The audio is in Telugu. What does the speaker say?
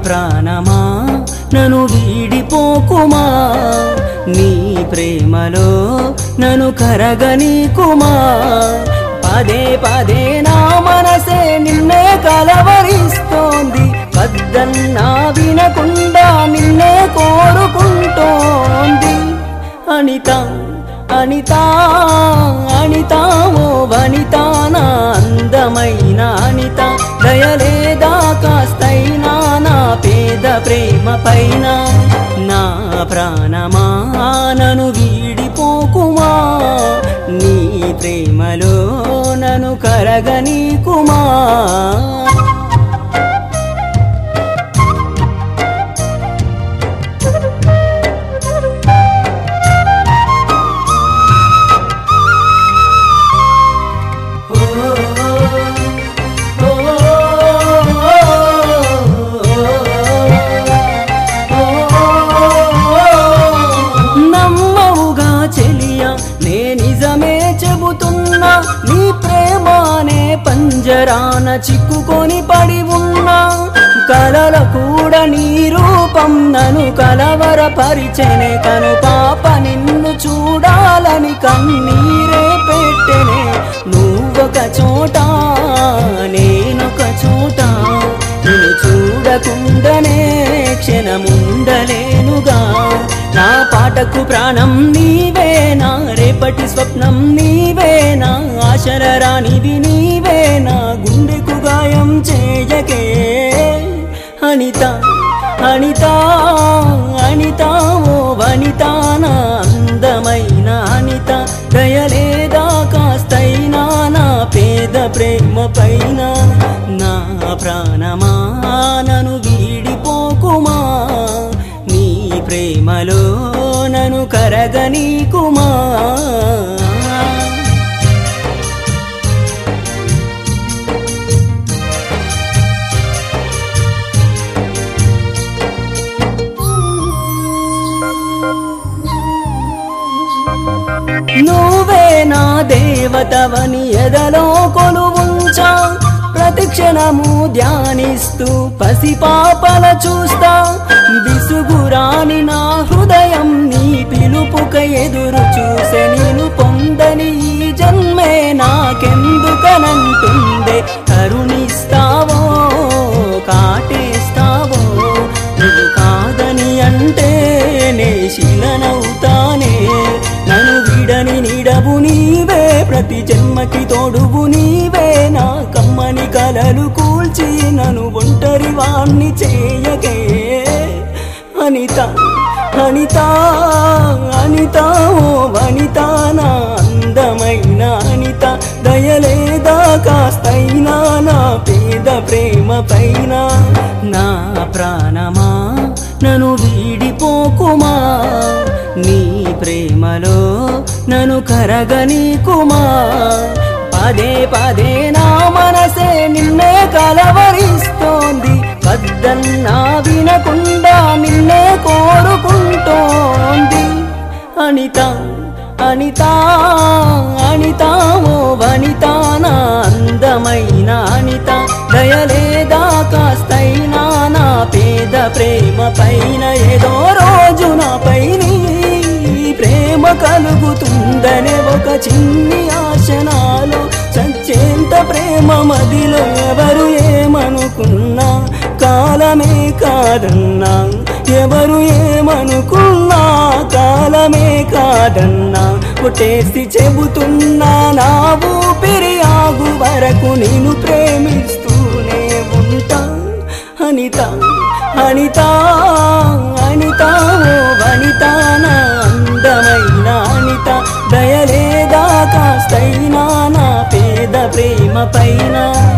ప్రాణమా నన్ను వీడిపోకుమా నీ ప్రేమలో నన్ను కరగనీకుమా పదే పదే నా మనసే నిన్నే కలవరిస్తోంది వద్దన్నా వినకుండా నిన్నే కోరుకుంటోంది అనిత అనిత అనిత ఓ వనిత నా అందమైన అనిత దయలేదా కాస్తైనా నా పేద ప్రేమ పైన నా ప్రాణమా నన్ను వీడిపోకుమా నీ ప్రేమలో నన్ను కరగనీకుమా నమ్మవుగా చెలియా నే నిజమే చెబుతున్నా నీ ప్రేమానే పంజరాన చిక్కుకొని పడి ఉన్నా కలల కూడా నీ రూపం నన్ను కలవరపరిచెనే కను పాప నిన్ను చూడాలని కన్నీరే పెట్టెనే నువ్వొక చోట నేనొక చోట నిన్ను చూడకుండానే క్షణముండలేనుగా నా పాటకు ప్రాణం నీవేనా రేపటి స్వప్నం నీవేనా ఆశల రానిది నీవేనా గుండెకు గాయం చేయకే అనిత అనిత అనిత ఓ వనిత నా అందమైన అనిత దయలేదా కాస్తైనా నా పేద ప్రేమ పైన నా ప్రాణమా నన్ను వీడిపోకుమా నీ ప్రేమలో నన్ను కరగనీకుమా నువ్వే నా దేవతవని ఎదలో కొలువుంచా ప్రతిక్షణము ధ్యానిస్తూ పసిపాపల చూస్తా విసుగురాని నా హృదయం నీ పిలుపుక ఎదురు చూసే నేను పొందని ఈ జన్మే నాకెందుకనంటుందే కరుణిస్తావో కాటేస్తావో నువ్వు కాదని అంటే నే శిలనవుతానే నన్ను విడని నిడవు నీవే ప్రతి జన్మకి తోడువు నీవే నా కమ్మని కలలు కూల్చి నన్ను ఒంటరి వాణ్ణి చేయకే అనిత అనిత అనిత ఓ వనిత నా అందమైన అనిత దయలేదా కాస్తైనా నా పేద ప్రేమ పైన నా ప్రాణమా నన్ను వీడిపోకుమా నీ ప్రేమలో నన్ను కరగనీకుమా పదే పదే నా మనసే నిన్నే కలవరిస్తోంది వద్దన్నా వినకుండా నిన్నే కోరుకుంటోంది అనిత అనిత అనిత ఓ వనిత నా అందమైన అనిత దయలేదా కాస్తైనా నా పేద ప్రేమ పైన ఏదో రోజు నాపై నీ ప్రేమ కలుగుతుందనే ఒక చిన్ని ఆశ నాలో చచ్చేంత ప్రేమ మదిలో ఎవరు ఏమనుకున్నా కాలమే కాదన్నా ఎవరు ఏమనుకున్నా కాలమే కాదన్నా కొట్టేసి చెబుతున్నా నా ఊపిరి ఆగు వరకు నేను ప్రేమిస్తూనే ఉంటా అనిత అనిత అనిత ఓ వనిత నా అందమైన అనిత దయలేదా కాస్తైనా నా పేద ప్రేమ పైన